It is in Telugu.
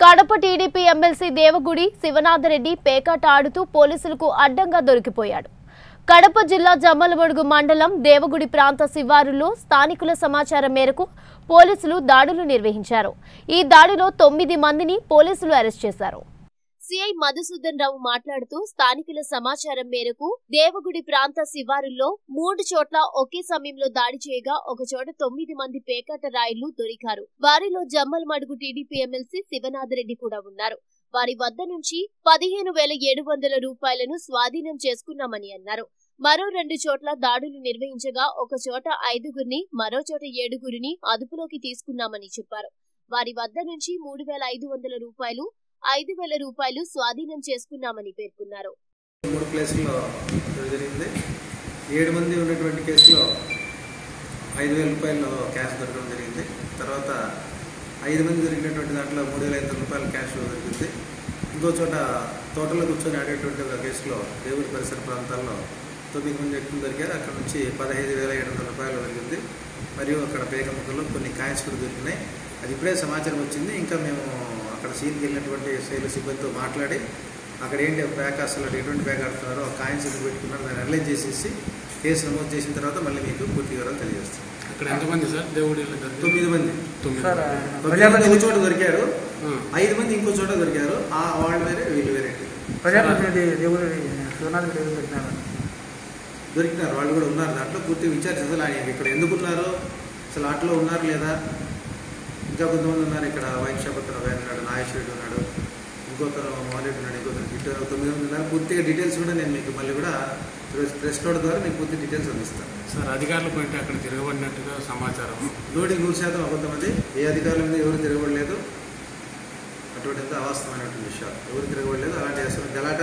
కడప టీడీపీ ఎమ్మెల్సీ దేవగుడి శివనాథరెడ్డి పేకాట ఆడుతూ పోలీసులకు అడ్డంగా దొరికిపోయాడు కడప జిల్లా జమ్మలమడుగు మండలం దేవగుడి ప్రాంత శివారులో స్థానికుల సమాచారం మేరకు పోలీసులు దాడులు నిర్వహించారు ఈ దాడిలో తొమ్మిది మందిని పోలీసులు అరెస్ట్ చేశారు సిఐ మధుసూదన్ రావు మాట్లాడుతూ స్థానికుల సమాచారం మేరకు దేవగుడి ప్రాంత శివారుల్లో మూడు చోట్ల ఒకే సమయంలో దాడి చేయగా ఒక చోట తొమ్మిది మంది పేకాట రాయుళ్లు దొరికారు వారిలో జమ్మల్ మడుగు టీడీపీ ఎమ్మెల్సీ శివనాథరెడ్డి కూడా ఉన్నారు వారి వద్ద నుంచి పదిహేను వేల ఏడు వందల రూపాయలను స్వాధీనం చేసుకున్నామని అన్నారు మరో రెండు చోట్ల దాడులు నిర్వహించగా ఒక చోట ఐదుగురిని మరో చోట ఏడుగురిని అదుపులోకి తీసుకున్నామని చెప్పారు వారి వద్ద నుంచి మూడు వేల ఐదు వందల రూపాయలు ఐదు వేల రూపాయలు స్వాధీనం చేసుకున్నామని పేర్కొన్నారు మూడు ప్లేసుల్లో జరిగింది ఏడు మంది ఉన్నటువంటి కేసులో ఐదు వేల రూపాయలు క్యాష్ దొరకడం జరిగింది తర్వాత ఐదు మంది దొరికినటువంటి దాంట్లో మూడు వేల ఐదు వందల రూపాయలు క్యాష్ దొరికింది ఇంకో చోట తోటలో కూర్చొని ఆడేటువంటి ఒక కేసులో దేవుడి పరిసర ప్రాంతాల్లో తొమ్మిది మంది వ్యక్తులు దొరికారు అక్కడ నుంచి పదహైదు వేల ఏడు వందల రూపాయలు దొరికింది మరియు అక్కడ పేక ముక్కలు కొన్ని కాయిన్స్ కూడా దొరికినాయి అది ఇప్పుడే సమాచారం వచ్చింది ఇంకా మేము అక్కడ సీన్కి వెళ్ళినటువంటి శైలి సిబ్బందితో మాట్లాడి అక్కడ ఏంటి ప్యాక్ అసలు ఎటువంటి ప్యాక్ ఆడుతున్నారో ఆ కాయిన్స్ ఎందుకు పెట్టుకున్నారో దాన్ని అనలైజ్ చేసేసి కేసు నమోదు చేసిన తర్వాత మళ్ళీ మీకు పూర్తి వివరాలు తెలియజేస్తాం ఇక్కడ ఎంతమంది సార్ దేవుడి ఇల్లు దగ్గర తొమ్మిది మంది తొమ్మిది సార్ తొమ్మిది మంది ఒక చోట దొరికారు ఆ, ఐదు మంది ఇంకో చోట దొరికారు ఆ వాళ్ళు వేరే వీళ్ళు వేరే ప్రజాప్రతినిధి దేవుడు శివనాథ్ దేవుడు పెట్టినారు దొరికినారు వాళ్ళు కూడా ఉన్నారు దాంట్లో పూర్తి విచారించి అసలు ఆయన ఇక్కడ ఎందుకు ఉన్నారు అసలు ఆటలో ఉన్నారు లేదా ఇంకా కొంతమంది ఉన్నారు ఇక్కడ వైన్ షాప్ అతను ఆయన ఉన్నాడు నాగేశ్వరుడు ఉన్నాడు ఇంకొకరు మౌలిడ్ ఉన్నాడు ఇంకొకరు గిట్టు తొమ్మిది మంది ఉన్నారు పూర్తిగా డీటెయిల్స్ కూడా నేను మీకు మళ్ళీ కూడా ప్రెస్ నోట్ ద్వారా మీకు పూర్తి డీటెయిల్స్ అందిస్తాను సార్ అధికారులు పోయింటే అక్కడ తిరగబడినట్టుగా సమాచారం నూటికి నూరు శాతం అబద్ధమంది ఏ అధికారుల మీద ఎవరు తిరగబడలేదు అటువంటి ఎంత అవాస్తవమైనటువంటి విషయాలు ఎవరు తిరగబడలేదు అలాంటి అసలు గలాట